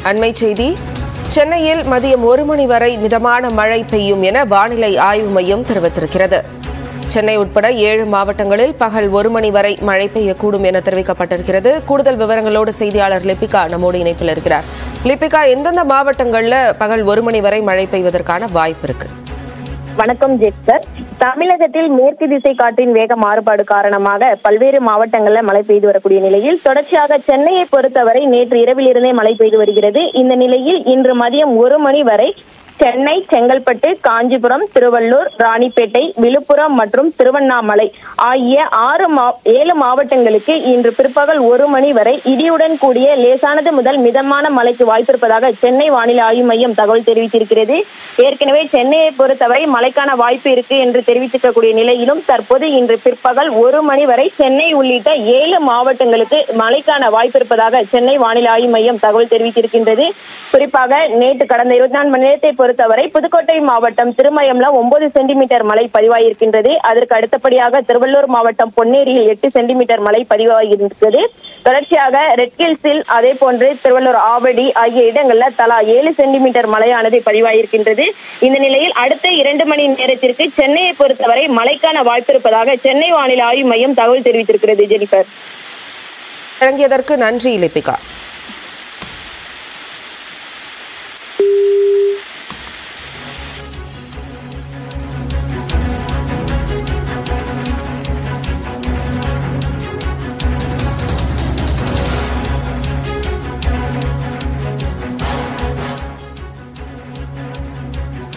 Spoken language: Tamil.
அண்மை செய்தி சென்னையில் மதியம் ஒரு மணி வரை மிதமான மழை பெய்யும் என வானிலை ஆய்வு மையம் தெரிவித்திருக்கிறது சென்னை உட்பட ஏழு மாவட்டங்களில் பகல் ஒரு மணி வரை மழை பெய்யக்கூடும் என தெரிவிக்கப்பட்டிருக்கிறது கூடுதல் விவரங்களோடு செய்தியாளர் லிபிகா நம்மோடு இணைப்பில் இருக்கிறார் லிபிகா எந்தெந்த மாவட்டங்களில் பகல் ஒரு மணி வரை மழை பெய்வதற்கான வாய்ப்பு இருக்கு வணக்கம் ஜெக்சர் தமிழகத்தில் மேற்கு திசை காற்றின் வேக மாறுபாடு காரணமாக பல்வேறு மாவட்டங்களில் மழை பெய்து வரக்கூடிய நிலையில் தொடர்ச்சியாக சென்னையை பொறுத்தவரை நேற்று இரவிலிருந்தே மழை பெய்து வருகிறது இந்த நிலையில் இன்று மதியம் ஒரு மணி வரை சென்னை செங்கல்பட்டு காஞ்சிபுரம் திருவள்ளூர் ராணிப்பேட்டை விழுப்புரம் மற்றும் திருவண்ணாமலை ஆகிய ஆறு மா ஏழு மாவட்டங்களுக்கு இன்று பிற்பகல் ஒரு மணி வரை இடியுடன் கூடிய லேசானது முதல் மிதமான மழைக்கு வாய்ப்பிருப்பதாக சென்னை வானிலை ஆய்வு மையம் தகவல் தெரிவித்திருக்கிறது ஏற்கனவே சென்னையை பொறுத்தவரை மழைக்கான வாய்ப்பு இருக்கு என்று தெரிவித்திருக்கக்கூடிய நிலையிலும் தற்போது இன்று பிற்பகல் ஒரு மணி வரை சென்னை உள்ளிட்ட ஏழு மாவட்டங்களுக்கு மழைக்கான வாய்ப்பு இருப்பதாக சென்னை வானிலை ஆய்வு மையம் தகவல் தெரிவித்திருக்கின்றது குறிப்பாக நேற்று கடந்த இருபத்தி நான்கு மணி நேரத்தை பொறுத்தவரை புதுக்கோட்டை மாவட்டம் திருமயம்ல ஒன்பது சென்டிமீட்டர் மழை பதிவாகியிருக்கின்றது அதற்கு அடுத்தபடியாக திருவள்ளூர் மாவட்டம் பொன்னேரியில் எட்டு சென்டிமீட்டர் மழை பதிவாகியிருக்கிறது தொடர்ச்சியாக ரெட் ஹில்ஸில் அதே போன்று திருவள்ளூர் ஆவடி ஆகிய இடங்கள்ல தலா ஏழு சென்டிமீட்டர் மழையானது பதிவாகியிருக்கின்றது இந்த நிலையில் அடுத்த இரண்டு மணி நேரத்திற்கு சென்னையை பொறுத்தவரை மழைக்கான வாய்ப்பு இருப்பதாக சென்னை வானிலை ஆய்வு மையம் தகவல் தெரிவித்திருக்கிறது ஜெனிஃபர் வழங்கியதற்கு நன்றி லிபிகா